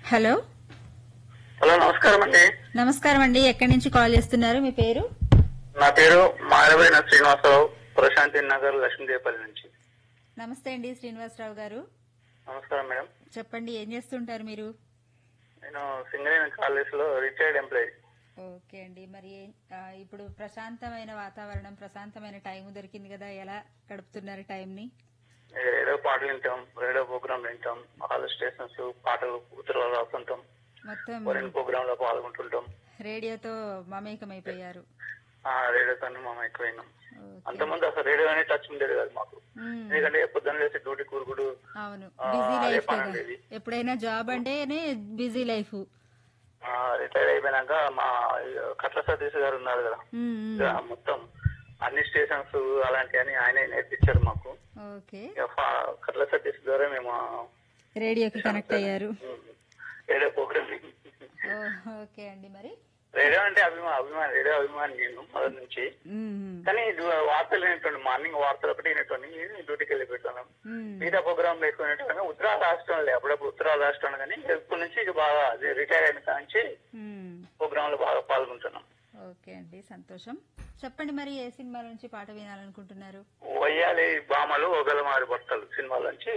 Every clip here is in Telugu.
హలో హలో నమస్కారం అండి నమస్కారం అండి ఎక్కడి నుంచి కాల్ చేస్తున్నారు మీ పేరు నా పేరు మాయమైన శ్రీనివాసరావు ప్రశాంతి నగర్ లక్ష్మీదేవపల్లి నుంచి నమస్తే అండి శ్రీనివాసరావు గారు నమస్కారం మేడం చెప్పండి ఏం చేస్తుంటారు మీరు నేను సింగరేణి కాలేజ్ లో రిటైర్డ్ ఎంప్లాయీ ఓకే అండి మరి ఏం- ఆ, ఇప్పుడు ప్రశాంతమైన వాతావరణం ప్రశాంతమైన టైం దొరికింది కదా ఎలా గడుపుతున్నారు టైంని రేడియో పాటలు వింటాం రేడియో ప్రోగ్రామ్ వింటాం ఆల్ స్టేషన్స్ పాటలు ఉత్తరాలు రాస్తుంటాం మొత్తం ఫోరెన్ ప్రోగ్రామ్ లో పాల్గొంటుంటాం రేడియోతో మమేకమైపోయారు ఆ రేడియోతో మనం ఎక్కువైనాం ఓకే. అంతకుముందు అసలు రేడియో అనేది టచ్ ఉండేది కాదు మాకు మ్మ్. ఎందుకంటే పొద్దున్న లేసి డ్యూటీ కూరుకుడు అవును ఆ, బిజీ అదే లైఫ్ పని కదా ఉండేది. ఎప్పుడైనా జాబ్ అంటేనే బిజీ లైఫ్ రిటైర్ అయిపోయినాక మా కట్ల సతీష్ గారు ఉన్నారు కదా ఇక మొత్తం అన్ని స్టేషన్స్ అలాంటివన్నీ ఆయనే నేర్పించారు మాకు ఓకే ఇక ఫా- కట్ల సతీష్ ద్వారా మేము రేడియోకి కనెక్ట్ అయ్యారు రేడియో ప్రోగ్రామ్ ఓ, ఓకే అండి మరి రేడియో అంటే అభిమాన అభిమాన రేడియో అభిమాని నేను మొదటి నుంచి మ్మ్. కానీ ఇది వార్తలు వినేటువంటి మార్నింగ్ వార్తలు ఒకటి వినేటువంటి డ్యూటీకి వెళ్ళి పెట్టాను మ్మ్. మిగతా ప్రోగ్రామ్ వేసుకునేటువంటి ఉత్తరాల రాష్ట్రం లే అప్పుడప్పుడు ఉత్తరాల రాష్ట్రం కానీ ఇప్పటి నుంచి ఇక బాగా రిటైర్ అయిన కాడ నుంచి మ్మ్. ప్రోగ్రామ్ లో బాగా పాల్గొంటున్నాం ఓకే అండి సంతోషం చెప్పండి మరి ఏ సినిమా నుంచి పాట వినాలనుకుంటున్నారు వయ్యాలి బామలు ఒకలమారి బట్టలు సినిమాల నుంచి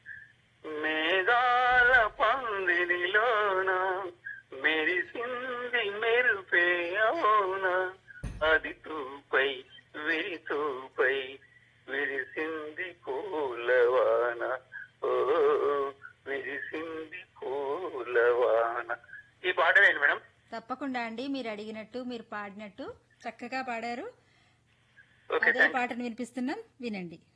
మేఘాల పందిరిలోన మెరిసింది మెరుపే అవున అది తూపై విరి తూపై విరిసింది పూలవాన ఓ విరిసింది పూలవాన ఈ పాట ఏంటి మేడం తప్పకుండా అండి మీరు అడిగినట్టు మీరు పాడినట్టు చక్కగా పాడారు ఓకే అదే థ్యాంక్ పాటను వినిపిస్తున్నాం వినండి